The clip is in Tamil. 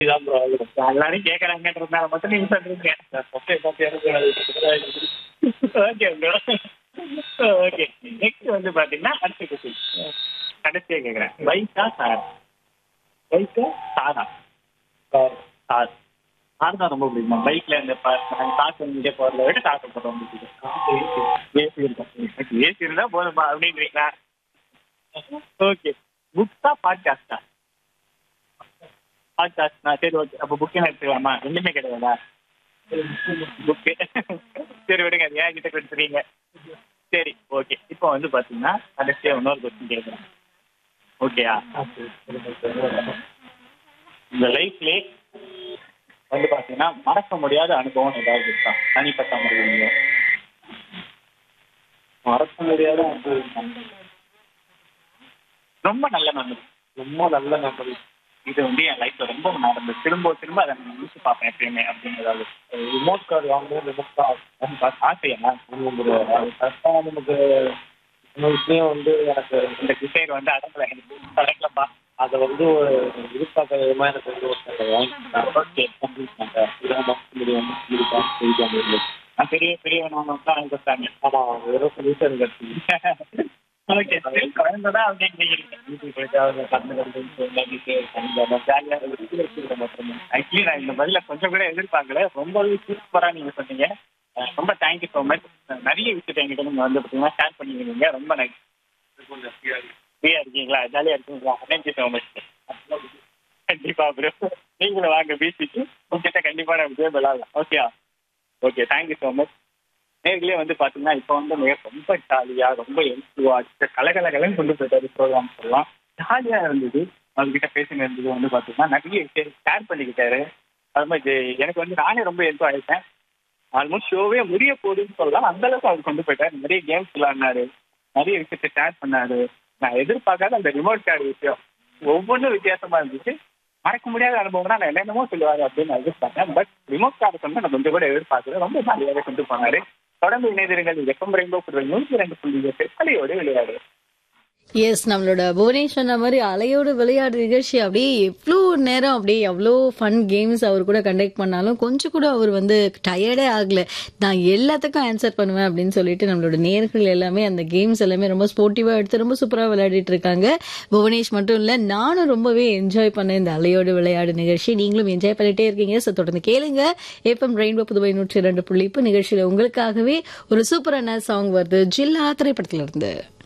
இதான் ப்ரோ ஆகுது எல்லாரும் கேட்கறாங்கன்றதுனால மட்டும் நீங்க சொல்றீங்க okay okay okay bro okay next வந்து பாத்தீங்கன்னா அடுத்த கொஸ்டின் கடைசியா கேக்குறேன் பைக்கா கார் பைக்கா காரா கார் கார் கார் தான் ரொம்ப பிடிக்குமா பைக்ல இந்த காசு இங்கே போறத விட காசு போட ரொம்ப பிடிக்கும் ஏசி இருக்கும் ஏசி இருந்தா போதும்பா அப்படின்றீங்களா ஓகே புக்ஸா பாட்காஸ்டா பாட்காஸ்ட்னா சரி ஓகே அப்போ புக்கே எடுத்துக்கலாமா ரெண்டுமே கிடையாதா புக்கு சரி விடுங்க அது ஏன் கிட்ட கொடுத்துறீங்க சரி ஓகே இப்போ வந்து பாத்தீங்கன்னா கடைசியா இன்னொரு கொஸ்டின் கேட்குறேன் ஓகேயா இந்த லைஃப்லே வந்து பாத்தீங்கன்னா மறக்க முடியாத அனுபவம் ஏதாவது இருக்கா தனிப்பட்ட முறையில மறக்க முடியாத அனுபவம். ரொம்ப நல்ல மெமரி ரொம்ப நல்ல மெமரி இது வந்து என் லைஃப்ல ரொம்ப நடந்தது திரும்ப திரும்ப அதை நான் நினைச்சு பார்ப்பேன் எப்பயுமே அப்படிங்கிறது ரிமோட் கார்டு வாங்கணும் ரிமோட் கார்டு ஆசையா கரெக்டாக நமக்கு இந்த விஷயம் வந்து எனக்கு இந்த டிசைர் வந்து அடங்கல எனக்கு அடங்கலப்பா அதை வந்து ஒரு எதிர்பார்க்காத விதமாக எனக்கு வந்து ஒருத்தங்க வாங்கிட்டாங்க ஓகே இதான் மறக்க முடியாம இருக்கா செய்தாங்க நான் பெரிய பெரிய தான் வாங்கி கொடுத்தாங்க ஆமாம் வெறும் சொல்யூஷன் கிடைச்சி ஓகே குழந்தைதான் அப்படின்றீங்க வீட்டுக்கு போயிட்டு அவங்க கண்ணு கண்டு ஜாலியாக வீட்டில் வச்சுக்கிற மட்டுமே ஆக்சுவலி நான் இந்த பதில கொஞ்சம் கூட எதிர்பார்க்கல ரொம்பவே சூப்பராக நீங்க சொன்னீங்க அஹ் ரொம்ப தேங்க்யூ ஸோ மச் நிறைய விஷயத்தை எங்கிட்ட நீங்க வந்து பார்த்தீங்கன்னா ஷேர் பண்ணிக்கிறீங்க ரொம்ப நன்றி ஃப்ரீயா இருக்கீங்களா ஜாலியா இருக்கீங்களா தேங்க்யூ ஸோ மச் கண்டிப்பா ப்ரோ நீங்களும் வாங்க பீச்சுக்கு உங்ககிட்ட கண்டிப்பா நான் விஜய் விளாடலாம் ஓகேயா ஓகே தேங்க்யூ ஸோ மச் நேர்களே வந்து பாத்தீங்கன்னா இப்போ வந்து மிக ரொம்ப ஜாலியா ரொம்ப எல்சுவா கலகலகலன்னு கொண்டு போயிட்டாரு ப்ரோக்ராம் சொல்லலாம் ஜாலியா இருந்தது அவர்கிட்ட பேசின இருந்தது வந்து பாத்தீங்கன்னா நிறைய விஷயம் ஷேர் பண்ணிக்கிட்டாரு அது மாதிரி எனக்கு வந்து நானே ரொம்ப என்ஜாய் ஆயிட்டேன் ஆல்மோஸ்ட் ஷோவே முடிய போகுதுன்னு சொல்லலாம் அந்த அளவுக்கு அவர் கொண்டு போயிட்டாரு நிறைய கேம்ஸ் விளையாடினாரு நிறைய விஷயத்த ஷேர் பண்ணாரு நான் எதிர்பார்க்காத அந்த ரிமோட் கார்டு விஷயம் ஒவ்வொன்றும் வித்தியாசமா இருந்துச்சு மறக்க முடியாத அனுபவம்னா நான் என்னென்னமோ சொல்லுவாரு அப்படின்னு நான் எதிர்பார்த்தேன் பட் ரிமோட் கார்டு வந்து நான் கொஞ்சம் கூட எதிர்பார்க்கல ரொம்ப ஜாலியாகவே கொண்டு போனாரு தொடர்ந்து இணைந்திருங்கள் எஃப்எம் ரெயின்போ புதுவை நூற்றி ரெண்டு புள்ளி எட்டு கலையோடு விளையாடு எஸ் நம்மளோட புவனேஷ் சொன்ன மாதிரி அலையோடு விளையாடு நிகழ்ச்சி அப்படியே எவ்வளோ நேரம் அப்படியே எவ்வளோ ஃபன் கேம்ஸ் அவர் கூட கண்டக்ட் பண்ணாலும் கொஞ்சம் கூட அவர் வந்து டயர்டே ஆகல நான் எல்லாத்துக்கும் ஆன்சர் பண்ணுவேன் அப்படின்னு சொல்லிட்டு நம்மளோட நேர்கள் எல்லாமே அந்த கேம்ஸ் எல்லாமே ரொம்ப ஸ்போர்ட்டிவாக எடுத்து ரொம்ப சூப்பராக விளையாடிட்டு இருக்காங்க புவனேஷ் மட்டும் இல்லை நானும் ரொம்பவே என்ஜாய் பண்ணேன் இந்த அலையோடு விளையாடு நிகழ்ச்சி நீங்களும் என்ஜாய் பண்ணிட்டே இருக்கீங்க ஸோ தொடர்ந்து கேளுங்க ஏப்பம் ரெயின்போ புதுவை நூற்றி ரெண்டு புள்ளி இப்போ நிகழ்ச்சியில் உங்களுக்காகவே ஒரு சூப்பரான சாங் வருது ஜில்லா திரைப்படத்துல இருந்து